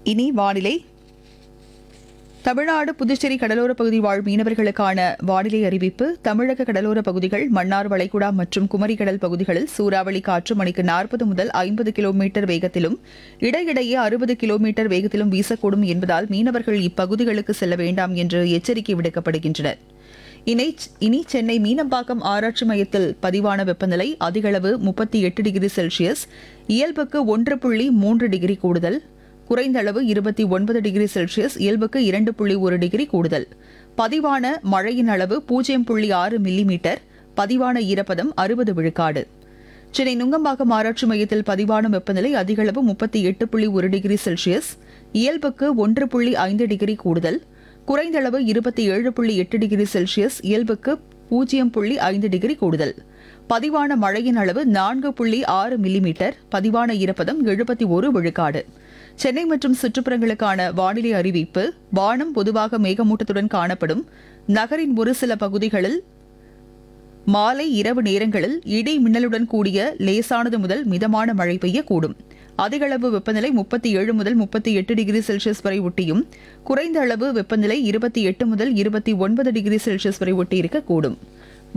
இனி வானிலை தமிழ்நாடு புதுச்சேரி கடலோர பகுதி வாழ் மீனவர்களுக்கான வானிலை அறிவிப்பு தமிழக கடலோர பகுதிகள் மன்னார் வளைகுடா மற்றும் குமரி கடல் பகுதிகளில் சூறாவளி காற்று மணிக்கு நாற்பது முதல் ஐம்பது கிலோமீட்டர் வேகத்திலும் இடையிடையே அறுபது கிலோமீட்டர் வேகத்திலும் வீசக்கூடும் என்பதால் மீனவர்கள் இப்பகுதிகளுக்கு செல்ல வேண்டாம் என்று எச்சரிக்கை விடுக்கப்படுகின்றனர் இனி இனி சென்னை மீனம்பாக்கம் ஆராய்ச்சி மையத்தில் பதிவான வெப்பநிலை அதிகளவு முப்பத்தி எட்டு டிகிரி செல்சியஸ் இயல்புக்கு ஒன்று புள்ளி மூன்று டிகிரி கூடுதல் குறைந்த அளவு இருபத்தி ஒன்பது டிகிரி செல்சியஸ் இயல்புக்கு இரண்டு புள்ளி ஒரு டிகிரி கூடுதல் பதிவான மழையின் அளவு பூஜ்ஜியம் புள்ளி ஆறு மில்லிமீட்டர் பதிவான ஈரப்பதம் அறுபது விழுக்காடு சென்னை நுங்கம்பாக்கம் ஆராய்ச்சி மையத்தில் பதிவான வெப்பநிலை அதிகளவு முப்பத்தி எட்டு புள்ளி ஒரு டிகிரி செல்சியஸ் இயல்புக்கு ஒன்று புள்ளி ஐந்து டிகிரி கூடுதல் குறைந்த அளவு இருபத்தி ஏழு புள்ளி எட்டு டிகிரி செல்சியஸ் இயல்புக்கு பூஜ்ஜியம் புள்ளி ஐந்து டிகிரி கூடுதல் பதிவான மழையின் அளவு நான்கு புள்ளி ஆறு மில்லிமீட்டர் பதிவான ஈரப்பதம் எழுபத்தி ஒரு விழுக்காடு சென்னை மற்றும் சுற்றுப்புறங்களுக்கான வானிலை அறிவிப்பு வானம் பொதுவாக மேகமூட்டத்துடன் காணப்படும் நகரின் ஒரு சில பகுதிகளில் மாலை இரவு நேரங்களில் இடி மின்னலுடன் கூடிய லேசானது முதல் மிதமான மழை பெய்யக்கூடும் அதிகளவு வெப்பநிலை முப்பத்தி ஏழு முதல் முப்பத்தி எட்டு டிகிரி செல்சியஸ் வரை ஒட்டியும் குறைந்த அளவு வெப்பநிலை இருபத்தி எட்டு முதல் இருபத்தி ஒன்பது டிகிரி செல்சியஸ் வரை ஒட்டி இருக்கக்கூடும்